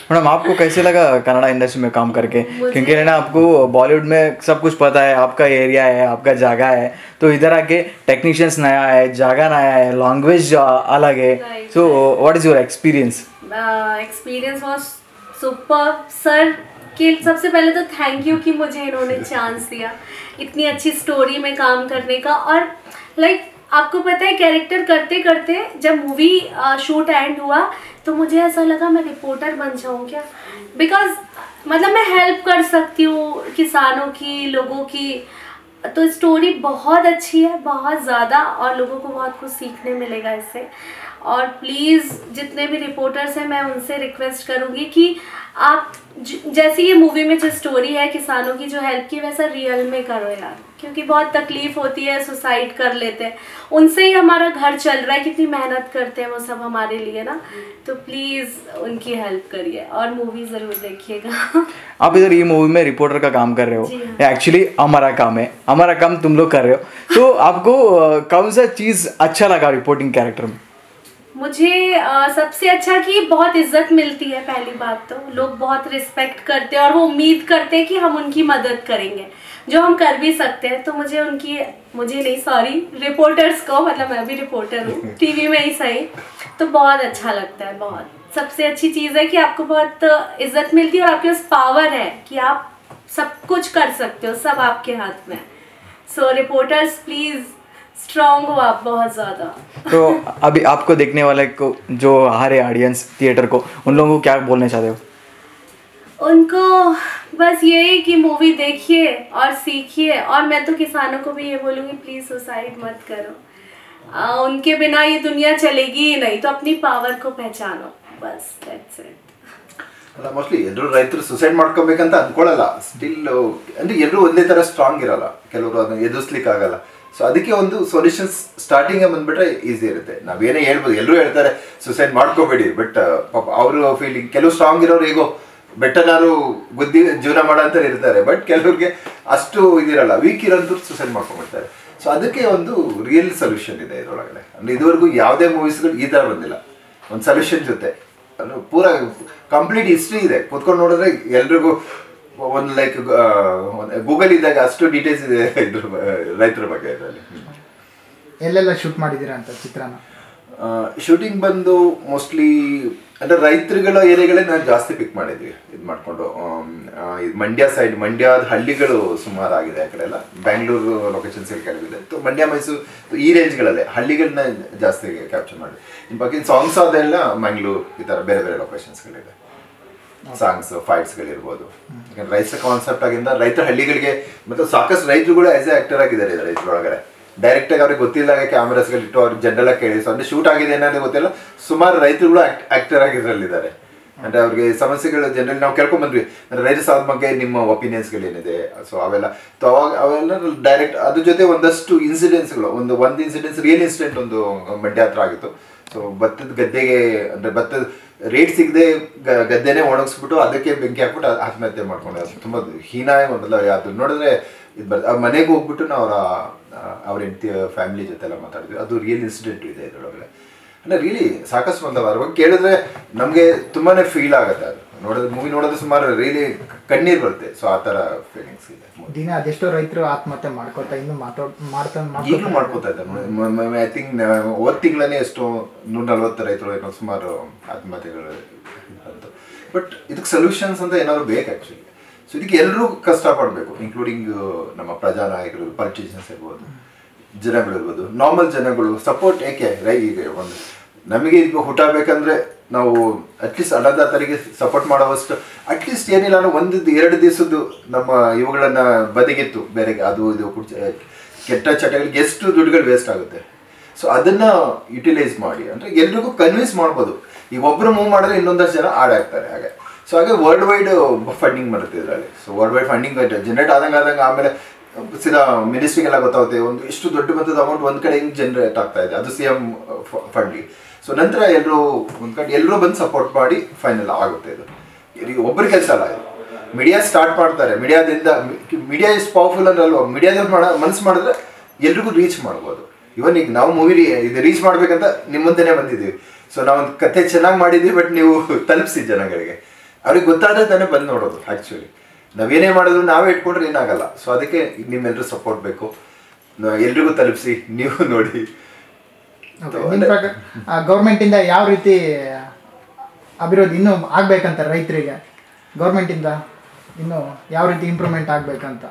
madam आपको कैसे लगा कनाडा इंडस्ट्री में काम करके क्योंकि है ना आपको बॉलीवुड में सब कुछ पता है आपका एरिया है आपका जगह है तो इधर आके टेक्नीशियंस नया है जगह नया है लैंग्वेज अलग है Right, so what is your experience experience was super sir के सबसे पहले तो थैंक यू कि मुझे इन्होंने चांस दिया इतनी अच्छी स्टोरी में काम करने का और लाइक आपको पता है कैरेक्टर करते करते जब मूवी शूट एंड हुआ तो मुझे ऐसा लगा मैं रिपोर्टर बन जाऊँ क्या बिकॉज मतलब मैं हेल्प कर सकती हूँ किसानों की लोगों की तो स्टोरी बहुत अच्छी है बहुत ज़्यादा और लोगों को बहुत कुछ सीखने मिलेगा इससे और प्लीज़ जितने भी रिपोर्टर्स हैं मैं उनसे रिक्वेस्ट करूँगी कि आप ज- जैसी ये मूवी में जो स्टोरी है किसानों की जो हेल्प की वैसा रियल में करो यार क्योंकि बहुत तकलीफ होती है सुसाइड कर लेते हैं उनसे ही हमारा घर चल रहा है कितनी मेहनत करते हैं वो सब हमारे लिए ना तो प्लीज़ उनकी हेल्प करिए और मूवी ज़रूर देखिएगा आप इधर ये मूवी में रिपोर्टर का काम कर रहे जी हो एक्चुअली हमारा काम है हमारा काम तुम लोग कर रहे हो तो आपको अ, कौन सा चीज़ अच्छा लगा रिपोर्टिंग कैरेक्टर में मुझे अ, सबसे अच्छा कि बहुत इज्जत मिलती है पहली बात तो लोग बहुत रिस्पेक्ट करते हैं और वो उम्मीद करते हैं कि हम उनकी मदद करेंगे जो हम कर भी सकते हैं तो मुझे उनकी मुझे नहीं सॉरी रिपोर्टर्स को मतलब मैं भी रिपोर्टर हूँ टीवी में ही सही तो बहुत अच्छा लगता है बहुत सबसे अच्छी चीज़ है कि आपको बहुत इज्जत मिलती है और आपके पास पावर है कि आप सब कुछ कर सकते हो सब आपके हाथ में सो रिपोर्टर्स प्लीज़ स्ट्रांग हो आप बहुत ज़्यादा तो अभी आपको देखने वाले को जो आ रहे ऑडियंस थिएटर को उन लोगों को क्या बोलना चाहते हो उनको बस यही कि मूवी देखिए और सीखिए और मैं तो किसानों को भी ये बोलूँगी प्लीज़ सुसाइड मत करो आ, उनके बिना ये दुनिया चलेगी ही नहीं तो अपनी पावर को पहचानो बस दैट्स इट ಅಲ್ಲ ಮೋಸ್ಟ್ಲಿ ಎಲ್ಲರೂ ರೈತರು ಸುಸೈಡ್ ಮಾಡ್ಕೋಬೇಕಂತ ಅನ್ಕೊಳ್ಳಲ್ಲ ಸ್ಟಿಲ್ ಅಂದ್ರೆ ಎಲ್ಲರೂ ಒಂದೇ ತರ ಸ್ಟ್ರಾಂಗ್ ಇರಲ್ಲ ಕೆಲವರು ಅದನ್ನ ಎದುರಿಸ್ಲಿಕ್ಕೆ ಆಗಲ್ಲ ಸೊ ಅದಕ್ಕೆ ಒಂದು ಸೊಲ್ಯೂಷನ್ಸ್ ಸ್ಟಾರ್ಟಿಂಗ್ ಬಂದ್ಬಿಟ್ರೆ ಈಸಿ ಇರುತ್ತೆ ನಾವೇನೇ ಹೇಳ್ಬೋದು ಎಲ್ಲರೂ ಹೇಳ್ತಾರೆ ಸುಸೈಡ್ ಮಾಡ್ಕೋಬೇಡಿ ಬಟ್ ಪಾಪ ಅವರು ಫೀಲಿಂಗ್ ಕೆಲವು ಸ್ಟ್ರಾಂಗ್ ಇರೋರು ಹೇಗೋ ಬೆಟ್ಟನಾರು ಬುದ್ಧಿ ಜೀವನ ಮಾಡೋಂಥವ್ರು ಇರ್ತಾರೆ ಬಟ್ ಕೆಲವ್ರಿಗೆ ಅಷ್ಟು ಇದಿರಲ್ಲ ವೀಕ್ ಇರೋಂಥವ್ರು ಸುಸೈಡ್ ಮಾಡ್ಕೊಂಡ್ಬಿಡ್ತಾರೆ ಸೊ ಅದಕ್ಕೆ ಒಂದು ರಿಯಲ್ ಸೊಲ್ಯೂಷನ್ ಇದೆ ಇದರೊಳಗಡೆ ಅಂದ್ರೆ ಇದುವರೆಗೂ ಯಾವುದೇ ಮೂವೀಸ್ಗಳು ಈ ಥರ ಬಂದಿಲ್ಲ ಒಂದು ಸೊಲ್ಯೂಷನ್ ಜೊತೆ ಅಂದ್ರೆ ಪೂರ ಕಂಪ್ಲೀಟ್ ಹಿಸ್ಟ್ರಿ ಇದೆ ಕೂತ್ಕೊಂಡು ನೋಡಿದ್ರೆ ಎಲ್ರಿಗೂ ಒಂದು ಲೈಕ್ ಗೂಗಲ್ ಇದ್ದಾಗ ಅಷ್ಟು ಡೀಟೇಲ್ಸ್ ಇದೆ ಇದ್ರ ಬ- ರೈತರ ಬಗ್ಗೆ ಇದರಲ್ಲಿ ಎಲ್ಲೆಲ್ಲ ಶೂಟ್ ಮಾಡಿದ್ದೀರಾ ಅಂತ ಚಿತ್ರನ ಶೂಟಿಂಗ್ ಬಂದು ಮೋಸ್ಟ್ಲಿ ಅಂದ್ರೆ ರೈತರುಗಳ ಏರಿಯಾಗಳೇ ನಾನು ಜಾಸ್ತಿ ಪಿಕ್ ಮಾಡಿದ್ವಿ ಇದು ಮಾಡ್ಕೊಂಡು ಆಮ್, ಆ, ಇದು ಮಂಡ್ಯ ಸೈಡ್ ಮಂಡ್ಯದ ಹಳ್ಳಿಗಳು ಸುಮಾರು ಆಗಿದೆ ಆ ಕಡೆ ಎಲ್ಲ ಬ್ಯಾಂಗ್ಳೂರು ಲೊಕೇಶನ್ಸ್ ಕೆಲವಿದೆ ಸೊ ಮಂಡ್ಯ ಮೈಸೂರು ಈ ರೇಂಜ್ಗಳಲ್ಲೇ ಹಳ್ಳಿಗಳನ್ನ ಜಾಸ್ತಿ ಕ್ಯಾಪ್ಚರ್ ಮಾಡಿ ಇನ್ನು ಬಾಕಿ ಸಾಂಗ್ಸ್ ಅದೆಲ್ಲ ಮಂಗ್ಳೂರು ಈ ಥರ ಬೇರೆ ಬೇರೆ ಲೊಕೇಶನ್ಸ್ಗಳಿದೆ ಸಾಂಗ್ಸ್ ಫೈಟ್ಸ್ಗಳಿರ್ಬೋದು ಯಾಕಂದ್ರೆ ರೈತರ ಕಾನ್ಸೆಪ್ಟ್ ಆಗಿಂದ ರೈತರ ಹಳ್ಳಿಗಳಿಗೆ ಮತ್ತು ಸಾಕಷ್ಟು ರೈತರುಗಳು ಆಸ್ ಎ ಆಕ್ಟರ್ ಆಗಿದ್ದಾರೆ ಇದರ ಇದ್ರೊಳಗಡೆ ಡೈರೆಕ್ಟ್ ಆಗಿ ಅವ್ರಿಗೆ ಗೊತ್ತಿಲ್ಲದಾಗ ಕ್ಯಾಮ್ರಾಸ್ಗಳು ಇಟ್ಟು ಅವ್ರಿಗೆ ಜನರೆಲ್ಲ ಕೇಳಿ ಸೊ ಅಂದ್ರೆ ಶೂಟ್ ಆಗಿದೆ ಅನ್ನೋದು ಗೊತ್ತಿಲ್ಲ ಸುಮಾರು ರೈತರುಗಳು ಆಕ್ಟರ್ ಆಗಿದ್ರಲ್ಲಿದ್ದಾರೆ ಅಂದ್ರೆ ಅವ್ರಿಗೆ ಸಮಸ್ಯೆಗಳು ಜನರಲ್ ನಾವು ಕೇಳ್ಕೊಂಡ್ ಬಂದ್ವಿ ಅಂದ್ರೆ ರೈತ ಸಾಲ ಬಗ್ಗೆ ನಿಮ್ಮ ಒಪಿನಿಯನ್ಸ್ಗಳು ಏನಿದೆ ಸೊ ಅವೆಲ್ಲ ಸೊ ಅವಾಗ ಅವೆಲ್ಲ ಡೈರೆಕ್ಟ್ ಅದ್ರ ಜೊತೆ ಒಂದಷ್ಟು ಇನ್ಸಿಡೆಂಟ್ಸ್ಗಳು ಒಂದು ಒಂದು ಇನ್ಸಿಡೆನ್ಸ್ ರಿಯಲ್ ಇನ್ಸಿಡೆಂಟ್ ಒಂದು ಮಂಡ್ಯ ಹತ್ರ ಆಗಿತ್ತು ಸೊ ಭತ್ತದ ಗದ್ದೆಗೆ ಅಂದ್ರೆ ಭತ್ತದ ರೇಟ್ ಸಿಗದೆ ಗದ್ದೆನೇ ಒಣಗಿಸ್ಬಿಟ್ಟು ಅದಕ್ಕೆ ಬೆಂಕಿ ಹಾಕ್ಬಿಟ್ಟು ಅದ್ ಆತ್ಮಹತ್ಯೆ ಮಾಡ್ಕೊಂಡು ಅದು ತುಂಬ ಹೀನಾಯ ಮೊದಲ ಅದು ನೋಡಿದ್ರೆ ಇದು ಬರ್ ಆ ಮನೆಗೆ ಹೋಗ್ಬಿಟ್ಟು ನಾವು ಅವರ ಅವ್ರ ಹೆಂಡತಿ ಫ್ಯಾಮಿಲಿ ಜೊತೆ ಎಲ್ಲ ಮಾತಾಡಿದ್ವಿ ಅದು ರಿಯಲ್ ಇನ್ಸಿಡೆಂಟ್ ಇದೆ ಇದರೊಳಗಡೆ ಅಂದ್ರೆ ರಿಯಲಿ ಸಾಕಷ್ಟು ಒಂದು ಅದ್ರ ಬಗ್ಗೆ ಕೇಳಿದ್ರೆ ನಮಗೆ ತುಂಬಾನೇ ಫೀಲ್ ಆಗುತ್ತೆ ಅದು ನೋಡಿದ್ರೆ ಮೂವಿ ನೋಡಿದ್ರೆ ಸುಮಾರು ರಿಯಲಿ ಕಣ್ಣೀರು ಬರುತ್ತೆ ಸೊ ಆ ಥರ ಫೀಲಿಂಗ್ಸ್ ಇದೆ ದಿನ ಅದೆಷ್ಟೋ ರೈತರು ಆತ್ಮಹತ್ಯೆ ಮಾಡ್ಕೊತಾ ಇನ್ನು ಮಾತಾಡ್ ಮಾಡ್ತಾ ಈಗಲೂ ಮಾಡ್ಕೋತಾ ಇದ್ದಾರೆ ಐ ಥಿಂಕ್ ಹೋದ ತಿಂಗಳೇ ಎಷ್ಟೋ ನೂರ ನಲ್ವತ್ತು ರೈತರು ಏನೋ ಸುಮಾರು ಆತ್ಮಹತ್ಯೆಗಳು ಬಂತು ಬಟ್ ಇದಕ್ಕೆ ಸೊಲ್ಯೂಷನ್ಸ್ ಅಂತ ಏನಾದ್ರು ಬೇಕು ಆ್ಯಕ್ಚುಲಿ ಸೊ ಇದಕ್ಕೆ ಎಲ್ಲರೂ ಕಷ್ಟಪಡಬೇಕು ಇನ್ಕ್ಲೂಡಿಂಗ್ ನಮ್ಮ ಪ್ರಜಾನಾಯಕರು ಪೊಲಿಟಿಷಿಯನ್ಸ್ ಇರ್ಬೋದು ಜನಗಳು ಇರ್ಬೋದು ನಾರ್ಮಲ್ ಜನಗಳು ಸಪೋರ್ಟ್ ಏಕೆ ರೈ ಈಗ ಒಂದು ನಮಗೆ ಈಗ ಹುಟ್ಟಬೇಕಂದ್ರೆ ನಾವು ಅಟ್ಲೀಸ್ಟ್ ಅನ್ನದಾತರಿಗೆ ಸಪೋರ್ಟ್ ಮಾಡೋವಷ್ಟು ಅಟ್ಲೀಸ್ಟ್ ಏನಿಲ್ಲ ಅಂದ್ರೆ ಒಂದು ಎರಡು ದಿವಸದ್ದು ನಮ್ಮ ಇವುಗಳನ್ನ ಬದಿಗಿತ್ತು ಬೇರೆ ಅದು ಇದು ಕುಡ್ಚ ಕೆಟ್ಟ ಚಟಗಳಿಗೆ ಎಷ್ಟು ದುಡ್ಡುಗಳು ವೇಸ್ಟ್ ಆಗುತ್ತೆ ಸೊ ಅದನ್ನ ಯುಟಿಲೈಸ್ ಮಾಡಿ ಅಂದ್ರೆ ಎಲ್ರಿಗೂ ಕನ್ವಿನ್ಸ್ ಮಾಡ್ಬೋದು ಈಗ ಒಬ್ರು ಮೂವ್ ಮಾಡಿದ್ರೆ ಇನ್ನೊಂದಷ್ಟು ಜನ ಆಡ್ ಆಗ್ತಾರೆ ಹಾಗೆ ಸೊ ಹಾಗೆ ವರ್ಲ್ಡ್ ವೈಡ್ ಫಂಡಿಂಗ್ ಬರುತ್ತೆ ಇದರಲ್ಲಿ so world wide funding generate ಆದಂಗೆ ಆದಂಗೆ ಆಮೇಲೆ ಸೀದಾ ಮಿನಿಸ್ಟ್ರಿಗೆಲ್ಲ ಗೊತ್ತಾಗುತ್ತೆ ಒಂದು ಎಷ್ಟು ದೊಡ್ಡ ಮೊತ್ತದ ಅಮೌಂಟ್ ಒಂದ್ ಕಡೆ ಹಿಂಗೆ ಜನರೇಟ್ ಆಗ್ತಾ ಇದೆ ಅದು ಸಿ ಎಂ ಫಂಡಿಗೆ ಸೊ ನಂತರ ಎಲ್ಲರೂ ಒಂದ್ ಕಡೆ ಎಲ್ಲರೂ ಬಂದು ಸಪೋರ್ಟ್ ಮಾಡಿ ಫೈನಲ್ ಆಗುತ್ತೆ ಇದು ಇದು ಒಬ್ಬರ ಕೆಲಸ ಅಲ್ಲ ಇದು ಮೀಡಿಯಾ ಸ್ಟಾರ್ಟ್ ಮಾಡ್ತಾರೆ ಮೀಡಿಯಾದಿಂದ ಮೀಡಿಯಾ ಇಸ್ ಪವರ್ಫುಲ್ ಅಂದ್ರೆ ಅಲ್ವಾ ಮೀಡಿಯಾದಲ್ಲಿ ಮಾಡ ಮನಸ್ಸು ಮಾಡಿದ್ರೆ ಎಲ್ರಿಗೂ ರೀಚ್ ಮಾಡ್ಬೋದು ಇವನ್ ಈಗ ನಾವು ಮೂವಿ ಇದು ರೀಚ್ ಮಾಡ್ಬೇಕಂತ ನಿಮ್ಮ ಮುಂದೆನೇ ಬಂದಿದ್ದೀವಿ ಸೊ ನಾವು ಒಂದು ಕತೆ ಚೆನ್ನಾಗಿ ಮಾಡಿದ್ವಿ ಬಟ್ ನೀವು ತಲುಪಿಸಿ ಜನಗಳಿಗೆ ಅವ್ರಿಗೆ ಗೊತ್ತಾದ್ರೆ ತಾನೇ ಬಂದು ನೋಡೋದು ಆ್ಯಕ್ಚುಲಿ ನಾವೇನೇ ಮಾಡಿದ್ರು ನಾವೇ ಇಟ್ಕೊಂಡ್ರೆ ಏನಾಗಲ್ಲ ಸೊ ಅದಕ್ಕೆ ನಿಮ್ಮೆಲ್ಲರೂ ಸಪೋರ್ಟ್ ಬೇಕು ನ- ಎಲ್ರಿಗೂ ತಲುಪಿಸಿ ನೀವು ನೋಡಿ ನಿಮ್ಮ ಪ್ರಕಾರ ಗೌರ್ಮೆಂಟಿಂದ ಯಾವ ರೀತಿ ಅಭಿವೃದ್ಧಿ ಇನ್ನೂ ಆಗ್ಬೇಕಂತ ರೈತರಿಗೆ ಗೌರ್ಮೆಂಟಿಂದ ಇನ್ನೂ ಯಾವ ರೀತಿ ಇಂಪ್ರೂವ್ಮೆಂಟ್ ಆಗ್ಬೇಕಂತ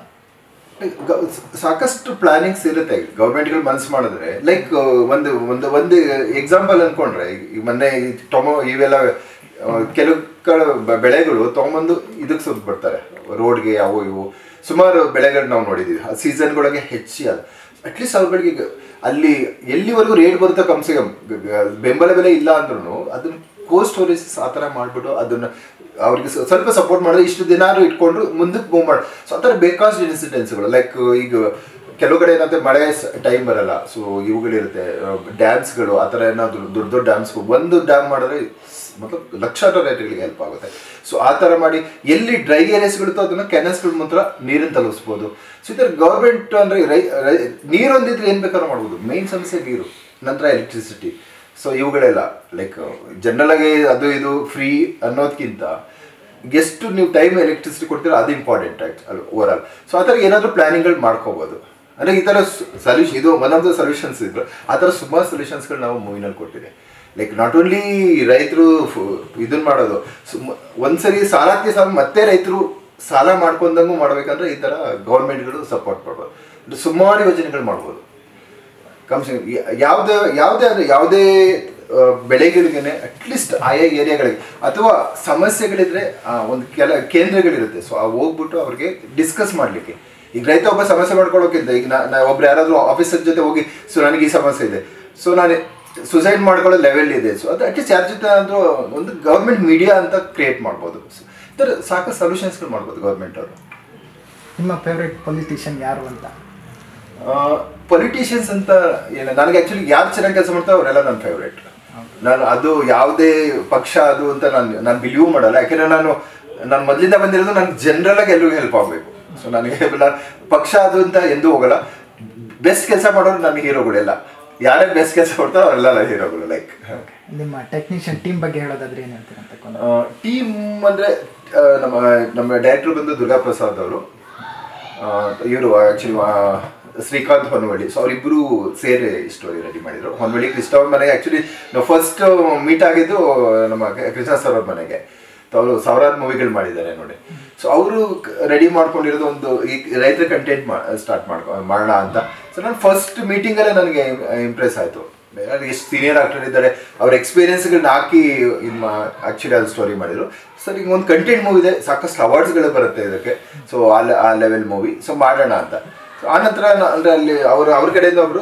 ಗ- ಸಾಕಷ್ಟು ಪ್ಲಾನಿಂಗ್ಸ್ ಇರುತ್ತೆ ಗೌರ್ಮೆಂಟ್ಗಳು ಮನಸ್ಸು ಮಾಡಿದ್ರೆ ಲೈಕ್ ಒಂದು ಒಂದು ಒಂದು ಎಕ್ಸಾಂಪಲ್ ಅನ್ಕೊಂಡ್ರೆ ಈಗ ಮೊನ್ನೆ ಈ ಟೊಮೊ ಇವೆಲ್ಲ ಆ, ಕೆಲವು ಕಡೆ ಬ- ಬೆಳೆಗಳು ತೊಗೊಂಬಂದು ಇದಕ್ಕೆ ಸುತ್ತ ಬಿಡ್ತಾರೆ ರೋಡ್ಗೆ ಅವು ಇವು ಸುಮಾರು ಬೆಳೆಗಳು ನಾವು ನೋಡಿದ್ದೀವಿ ಆ ಸೀಸನ್ಗಳಿಗೆ ಹೆಚ್ಚಿ ಅದು ಅಟ್ಲೀಸ್ಟ್ ಅವ್ರುಗಳಿಗೆ ಈಗ ಅಲ್ಲಿ ಎಲ್ಲಿವರೆಗೂ ರೇಟ್ ಬರುತ್ತೋ ಕಮ್ಸೆ ಕಮ್ ಗ- ಗ- ಬೆಂಬಲ ಬೆಲೆ ಇಲ್ಲ ಅಂದ್ರೂ ಅದನ್ನ ಕೋಲ್ಡ್ ಸ್ಟೋರೇಜ್ ಆ ಥರ ಮಾಡಿಬಿಟ್ಟು ಅದನ್ನ ಅವ್ರಿಗೆ ಸ್ವ- ಸ್ವಲ್ಪ ಸಪೋರ್ಟ್ ಮಾಡಿದ್ರೆ ಇಷ್ಟು ದಿನಾರು ಇಟ್ಕೊಂಡು ಮುಂದಕ್ಕೆ ಮೂವ್ ಮಾಡಿ ಸೊ ಆ ಥರ ಬೇಕಾದಷ್ಟು ಇನ್ಸಿಡೆನ್ಸ್ಗಳು ಲೈಕ್ ಈಗ ಕೆಲವು ಕಡೆ ಏನಾಗುತ್ತೆ ಮಳೆ ಟೈಮ್ ಬರಲ್ಲ ಸೊ ಇವುಗಳಿರುತ್ತೆ ಡ್ಯಾಮ್ಸ್ಗಳು ಆ ಥರ ಏನಾದ್ರು ದೊಡ್ಡ ದೊಡ್ಡ ಡ್ಯಾಮ್ಸ್ ಒಂದು ಡ್ಯಾಮ್ ಮಾಡಿದ್ರೆ ಮತ್ತು ಲಕ್ಷಾಂತರ ರೈತರಿಗೆ ಹೆಲ್ಪ್ ಆಗುತ್ತೆ ಸೊ ಆ ಥರ ಮಾಡಿ ಎಲ್ಲಿ ಡ್ರೈ ಏರಿಯಾಸ್ಗಳಿರ್ತೋ ಅದನ್ನ ಕೆನಲ್ಸ್ಗಳ ಮಾತ್ರ ನೀರನ್ನು ತಲುಪಿಸ್ಬೋದು ಸೊ ಇದರ ಗೌರ್ಮೆಂಟ್ ಅಂದರೆ ರೈ ರೈ ನೀರು ಒಂದಿದ್ರೆ ಏನು ಬೇಕಾದ್ರೂ ಮಾಡ್ಬೋದು ಮೇನ್ ಸಮಸ್ಯೆ ನೀರು ನಂತರ ಎಲೆಕ್ಟ್ರಿಸಿಟಿ ಸೊ ಇವುಗಳೆಲ್ಲ ಲೈಕ್ ಜನರಲ್ ಆಗಿ ಅದು ಇದು ಫ್ರೀ ಅನ್ನೋದಕ್ಕಿಂತ ಎಷ್ಟು ನೀವು ಟೈಮ್ ಎಲೆಕ್ಟ್ರಿಸಿಟಿ ಕೊಡ್ತೀರೋ ಅದು ಇಂಪಾರ್ಟೆಂಟ್ ಆಯ್ತು ಅಲ್ಲಿ ಓವರ್ ಆಲ್ ಸೊ ಆ ಥರ ಏನಾದರೂ ಪ್ಲಾನಿಂಗ್ಗಳು ಮಾಡ್ಕೋಬೋದು ಅಂದರೆ ಈ ಥರ ಸೊಲ್ಯೂಷನ್ ಇದು ಒನ್ ಆಫ್ ದ ಸೊಲ್ಯೂಷನ್ಸ್ ಇದ್ರು ಆ ಥರ ಸುಮಾರು ಸೊಲ್ಯೂಷನ್ಸ್ಗಳು ನಾವು ಮೂವಿನಲ್ಲಿ ಕೊಟ್ಟಿದೆ ಲೈಕ್ ನಾಟ್ ಓನ್ಲಿ ರೈತರು ಇದನ್ನ ಮಾಡೋದು ಸುಮ್ ಒಂದ್ಸರಿ ಸಾಲಕ್ಕೆ ಸಹ ಮತ್ತೆ ರೈತರು ಸಾಲ ಮಾಡ್ಕೊಂಡಂಗೂ ಮಾಡ್ಬೇಕಂದ್ರೆ ಈ ಥರ ಗೌರ್ಮೆಂಟ್ಗಳು ಸಪೋರ್ಟ್ ಮಾಡ್ಬೋದು ಸುಮಾರು ಯೋಜನೆಗಳು ಮಾಡ್ಬೋದು ಕಮ್ಸ್ ಯಾವುದೇ ಯಾವುದೇ ಅಂದರೆ ಯಾವುದೇ ಆ, ಬೆಳೆಗಳಿಗೇನೆ ಅಟ್ಲೀಸ್ಟ್ ಆಯಾ ಏರಿಯಾಗಳಿಗೆ ಅಥವಾ ಸಮಸ್ಯೆಗಳಿದ್ರೆ ಆ, ಒಂದು ಕೆಲ ಕೇಂದ್ರಗಳಿರುತ್ತೆ ಸೊ ಆ ಹೋಗ್ಬಿಟ್ಟು ಅವ್ರಿಗೆ ಡಿಸ್ಕಸ್ ಮಾಡಲಿಕ್ಕೆ ಈಗ ರೈತ ಒಬ್ಬ ಸಮಸ್ಯೆ ಮಾಡ್ಕೊಳ್ಳೋಕ್ಕಿಂತ ಈಗ ನಾ ನಾ ಒಬ್ರು ಯಾರಾದರೂ ಆಫೀಸರ್ ಜೊತೆ ಹೋಗಿ ಸೊ ನನಗೆ ಈ ಸಮಸ್ಯೆ ಇದೆ ಸೊ ನಾನು ಸುಸೈಡ್ ಮಾಡ್ಕೊಳ್ಳೋ ಲೆವೆಲ್ ಇದೆ ಸೊ ಅದು ಅಟ್ಲೀಸ್ಟ್ ಯಾರ ಜೊತೆ ಅಂದರೂ ಒಂದು ಗೌರ್ಮೆಂಟ್ ಮೀಡಿಯಾ ಅಂತ ಕ್ರಿಯೇಟ್ ಮಾಡ್ಬೋದು So, ಈ ಥರ ಸಾಕಷ್ಟು ಸೊಲ್ಯೂಷನ್ಸ್ಗಳು ಮಾಡ್ಬೋದು ಗೌರ್ಮೆಂಟ್ ಅವರು ನಿಮ್ಮ ಫೇವ್ರೆಟ್ ಪೊಲಿಟಿಷಿಯನ್ ಯಾರು ಅಂತ ಪೊಲಿಟಿಷಿಯನ್ಸ್ ಅಂತ ಏನು ನನಗೆ ಆ್ಯಕ್ಚುಲಿ ಯಾರು ಚೆನ್ನಾಗಿ ಕೆಲಸ ಮಾಡ್ತಾರೆ ಅವರೆಲ್ಲ ನನ್ನ ಫೇವ್ರೇಟ್ ನಾನು ಅದು ಯಾವುದೇ ಪಕ್ಷ ಅದು ಅಂತ ನಾನು ನಾನು ಬಿಲೀವ್ ಮಾಡಲ್ಲ ಯಾಕೆಂದ್ರೆ ನಾನು ನಾನು ಮೊದಲಿಂದ ಬಂದಿರೋದು ನನಗೆ ಜನರಲ್ ಆಗಿ ಎಲ್ರಿಗೂ ಹೆಲ್ಪ್ ಆಗಬೇಕು ಸೊ ನನಗೆ ನಾನು ಪಕ್ಷ ಅದು ಅಂತ ಎಂದೂ ಹೋಗಲ್ಲ ಬೆಸ್ಟ್ ಕೆಲಸ ಮಾಡೋರು ನನ್ನ ಹೀರೋಗಳೆಲ್ಲ ಯಾರೇ ಬೆಸ್ಟ್ ಕೆಲಸ ಮಾಡ್ತಾರೋ ಅವರೆಲ್ಲ ನನ್ನ ಹೀರೋಗಳು ಲೈಕ್ ನಿಮ್ಮ ಟೆಕ್ನಿಷಿಯನ್ ಟೀಮ್ ಬಗ್ಗೆ ಹೇಳೋದಾದ್ರೆ ಏನು ಹೇಳ್ತೀರಾ ಅಂತ ಕೊಂಡು ಟೀಮ್ ಅಂದರೆ ನಮ್ಮ ನಮ್ಮ ಡೈರೆಕ್ಟರ್ ಬಂದು ದುರ್ಗಾ ಪ್ರಸಾದ್ ಅವರು ಇವರು ಆ್ಯಕ್ಚುಲಿ ಶ್ರೀಕಾಂತ್ ಹೊನ್ನವಳ್ಳಿ ಸೊ ಅವರಿಬ್ಬರು ಸೇರಿ ಸ್ಟೋರಿ ರೆಡಿ ಮಾಡಿದ್ರು ಹೊನ್ನವಳ್ಳಿ ಕೃಷ್ಣ ಅವ್ರ ಮನೆಗೆ ಆ್ಯಕ್ಚುಲಿ ನಾವು ಫಸ್ಟ್ ಮೀಟ್ ಆಗಿದ್ದು ನಮ್ಮ ಕ- ಕೃಷ್ಣ ಸರ್ ಅವ್ರ ಮನೆಗೆ ಸೊ ಅವರು ಸಾವಿರಾರು ಮೂವಿಗಳು ಮಾಡಿದ್ದಾರೆ ನೋಡಿ ಸೊ ಅವರು ರೆಡಿ ಮಾಡ್ಕೊಂಡಿರೋದು ಒಂದು ಈ ರೈತರ ಕಂಟೆಂಟ್ ಸ್ಟಾರ್ಟ್ ಮಾಡ್ಕೊ ಮಾಡೋಣ ಅಂತ ಸೊ ನಾನು ಫಸ್ಟ್ ಮೀಟಿಂಗಲ್ಲೇ ನನಗೆ ಇಂಪ್ರೆಸ್ ಆಯಿತು ಎಷ್ಟು ಸೀನಿಯರ್ ಆಕ್ಟರ್ ಇದ್ದಾರೆ ಅವ್ರ ಎಕ್ಸ್ಪೀರಿಯನ್ಸ್ಗಳನ್ನ ಹಾಕಿ ಇದು ಆ್ಯಕ್ಚುಲಿ ಅದು ಸ್ಟೋರಿ ಮಾಡಿದ್ರು ಸರ್ ಈಗ ಒಂದು ಕಂಟೆಂಟ್ ಮೂವಿ ಇದೆ ಸಾಕಷ್ಟು ಅವಾರ್ಡ್ಸ್ಗಳು ಬರುತ್ತೆ ಇದಕ್ಕೆ ಸೊ ಆ ಲೆ- ಆ ಲೆವೆಲ್ ಮೂವಿ ಸೊ ಮಾಡೋಣ ಅಂತ ಸೊ ಆನಂತರ ನ- ಅಂದ್ರೆ ಅಲ್ಲಿ ಅವರು ಅವ್ರ ಕಡೆಯಿಂದ ಒಬ್ಬರು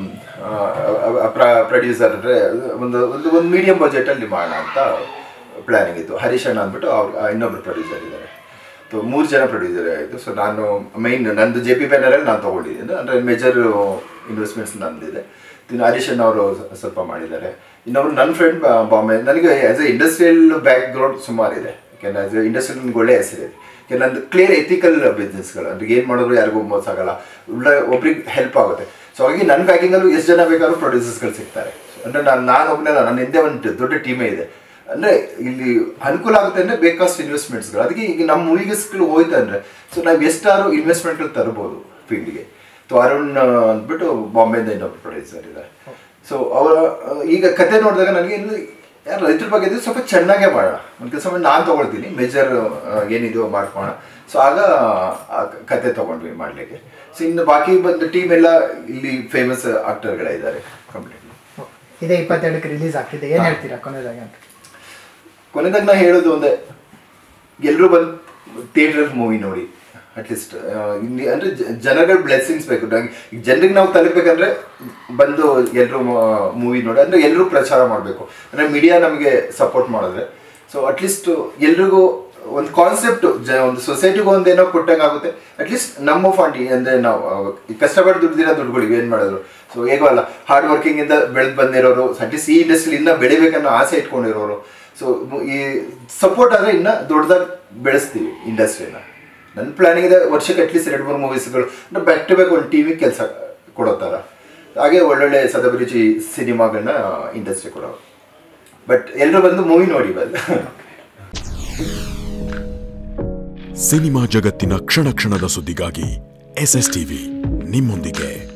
ಪ್ರೊಡ್ಯೂಸರ್ ಅಂದರೆ ಒಂದು ಒಂದು ಒಂದು ಮೀಡಿಯಂ ಬಜೆಟಲ್ಲಿ ಮಾಡೋಣ ಅಂತ ಪ್ಲ್ಯಾನಿಂಗ್ ಇತ್ತು ಹರೀಶ್ ಅಣ್ಣ ಅಂದ್ಬಿಟ್ಟು ಅವ್ರು ಆ, ಇನ್ನೊಬ್ರು ಪ್ರೊಡ್ಯೂಸರ್ ಇದ್ದಾರೆ ಸೊ ಮೂರು ಜನ ಪ್ರೊಡ್ಯೂಸರ್ ಆಯಿತು ಸೊ ನಾನು ಮೈನ್ ನಂದು ಜೆ ಪಿ ಬ್ಯಾನರಲ್ಲಿ ನಾನು ತೊಗೊಂಡಿದ್ದೀನಿ ಅಂದರೆ ಮೇಜರ್ ಇನ್ವೆಸ್ಟ್ಮೆಂಟ್ಸ್ ನಂದಿದೆ ಇನ್ನು ಹರೀಶ್ ಅಣ್ಣ ಅವರು ಸ್ವಲ್ಪ ಮಾಡಿದ್ದಾರೆ ಇನ್ನೊಬ್ರು ನನ್ನ ಫ್ರೆಂಡ್ ಬಾಂಬೆ ನನಗೆ as a industrial background ಸುಮಾರು ಇದೆ ಯಾಕೆಂದರೆ ಆಸ್ ಎ ಇಂಡಸ್ಟ್ರಿಯಲ್ ನನಗೆ ಒಳ್ಳೆ ಹೆಸರಿದೆ ಯಾಕೆ ನಂದು ಕ್ಲಿಯರ್ ಎಥಿಕಲ್ ಬಿಸ್ನೆಸ್ಗಳು ಅಂದ್ರೆ ಏನು ಮಾಡಿದ್ರು ಯಾರಿಗೂ ಮೋಸ ಆಗಲ್ಲ ಒಳ್ಳೆ ಒಬ್ರಿಗೆ ಹೆಲ್ಪ್ ಆಗುತ್ತೆ ಸೊ ಹಾಗಾಗಿ ನನ್ನ ಬ್ಯಾಕಿಂಗಲ್ಲೂ ಎಷ್ಟು ಜನ ಬೇಕಾದ್ರೂ ಪ್ರೊಡ್ಯೂಸರ್ಸ್ಗಳು ಸಿಗ್ತಾರೆ ಅಂದರೆ ನಾನು ನಾನು ಒಬ್ಬನೇ ನನ್ನ ಹಿಂದೆ ಒಂದು ದೊಡ್ಡ ಟೀಮೇ ಇದೆ ಅಂದರೆ ಇಲ್ಲಿ ಅನುಕೂಲ ಆಗುತ್ತೆ ಅಂದರೆ ಬೇಕಾಷ್ಟು ಇನ್ವೆಸ್ಟ್ಮೆಂಟ್ಸ್ಗಳು ಅದಕ್ಕೆ ಈಗ ನಮ್ಮ ಮೂವಿಗೆಸ್ಗಳು ಹೋಯ್ತು ಅಂದರೆ ಸೊ ನಾವು ಎಷ್ಟಾರು ಇನ್ವೆಸ್ಟ್ಮೆಂಟ್ಗಳು ತರ್ಬೋದು ಫೀಲ್ಡ್ಗೆ ಸೊ ಅರುಣ್ ಅಂದ್ಬಿಟ್ಟು ಬಾಂಬೆಯಿಂದ ಇನ್ನೊಬ್ರು ಪ್ರೊಡ್ಯೂಸರ್ ಇದ್ದಾರೆ ಸೊ ಅವರ ಈಗ ಕತೆ ನೋಡಿದಾಗ ನನಗೆ ಇನ್ನು ಯಾರು ರೈತರ ಬಗ್ಗೆ ಇದ್ರೆ ಸ್ವಲ್ಪ ಚೆನ್ನಾಗೇ ಮಾಡೋಣ ಒಂದು ಕೆಲಸ ಮಾಡಿ ನಾನು ತೊಗೊಳ್ತೀನಿ ಮೇಜರ್ ಏನಿದೆಯೋ ಮಾಡ್ಕೋಣ ಸೊ ಆಗ ಆ ಕತೆ ತೊಗೊಂಡ್ವಿ ಮಾಡಲಿಕ್ಕೆ ಸೊ ಇನ್ನು ಬಾಕಿ ಬಂದು ಟೀಮ್ ಎಲ್ಲ ಇಲ್ಲಿ ಫೇಮಸ್ ಆಕ್ಟರ್ಗಳೇ ಇದ್ದಾರೆ ಕಂಪ್ಲೀಟ್ಲಿ ಇದೇ ಇಪ್ಪತ್ತೆರಡಕ್ಕೆ ರಿಲೀಸ್ ಆಗ್ತಿದೆ ಏನು ಹೇಳ್ತೀರಾ ಕೊನೆಯದಾಗಿ ಅಂತ ಕೊನೆದಾಗ ನಾ ಹೇಳೋದು ಒಂದೇ ಎಲ್ಲರೂ ಬಂದು ಥಿಯೇಟ್ರಲ್ಲಿ ಮೂವಿ ನೋಡಿ ಅಟ್ಲೀಸ್ಟ್ ಅಂದರೆ ಜನಗಳ ಬ್ಲೆಸ್ಸಿಂಗ್ಸ್ ಬೇಕು ನಂಗೆ ಈಗ ಜನರಿಗೆ ನಾವು ತಲುಪಬೇಕಂದ್ರೆ ಬಂದು ಎಲ್ಲರೂ ಮೂವಿ ನೋಡಿ ಅಂದರೆ ಎಲ್ಲರೂ ಪ್ರಚಾರ ಮಾಡಬೇಕು ಅಂದರೆ ಮೀಡಿಯಾ ನಮಗೆ ಸಪೋರ್ಟ್ ಮಾಡಿದ್ರೆ ಸೊ ಅಟ್ಲೀಸ್ಟ್ ಎಲ್ರಿಗೂ ಒಂದು ಕಾನ್ಸೆಪ್ಟ್ ಜ ಒಂದು ಸೊಸೈಟಿಗೂ ಒಂದು ಏನೋ ಕೊಟ್ಟಂಗೆ ಆಗುತ್ತೆ ಅಟ್ಲೀಸ್ಟ್ ನಮ್ಮ ಫಂಡ್ ಅಂದರೆ ನಾವು ಅಹ್, ಈ ಕಷ್ಟಪಟ್ಟು ದುಡ್ದಿರೋ ದುಡ್ಡುಗಳಿಗೆ ಏನು ಮಾಡಿದ್ರು ಸೊ ಹೇಗೋ ಅಲ್ಲ ಹಾರ್ಡ್ ವರ್ಕಿಂಗಿಂದ ಬೆಳೆದು ಬಂದಿರೋರು ಅಟ್ಲೀಸ್ಟ್ ಈ ಇಂಡಸ್ಟ್ರಿ ಇನ್ನೂ ಬೆಳಿಬೇಕನ್ನೋ ಆಸೆ ಇಟ್ಕೊಂಡಿರೋರು ಸೊ ಈ ಸಪೋರ್ಟ್ ಆದರೆ ಇನ್ನೂ ದೊಡ್ಡದಾಗಿ ಬೆಳೆಸ್ತೀವಿ ಇಂಡಸ್ಟ್ರಿನ ನನ್ನ ಪ್ಲಾನಿಂಗ್ ಇದೆ ವರ್ಷಕ್ಕೆ ಅಟ್ಲೀಸ್ಟ್ ಎರಡು ಮೂರು ಮೂವೀಸ್ಗಳು ಬ್ಯಾಕ್ ಟು ಬ್ಯಾಕ್ ಒಂದು ಟಿ ವಿ ಕೆಲಸ ಕೊಡೋ ಥರ ಹಾಗೆ ಒಳ್ಳೊಳ್ಳೆ ಸದಭಿರುಚಿ ಸಿನಿಮಾಗಳನ್ನ ಇಂಡಸ್ಟ್ರಿ ಕೊಡೋ ಬಟ್ ಎಲ್ಲರೂ ಬಂದು ಮೂವಿ ನೋಡಿ ಬಂದು ಸಿನಿಮಾ ಜಗತ್ತಿನ ಕ್ಷಣ ಕ್ಷಣದ ಸುದ್ದಿಗಾಗಿ ಎಸ್ ಎಸ್ ಟಿವಿ ನಿಮ್ಮೊಂದಿಗೆ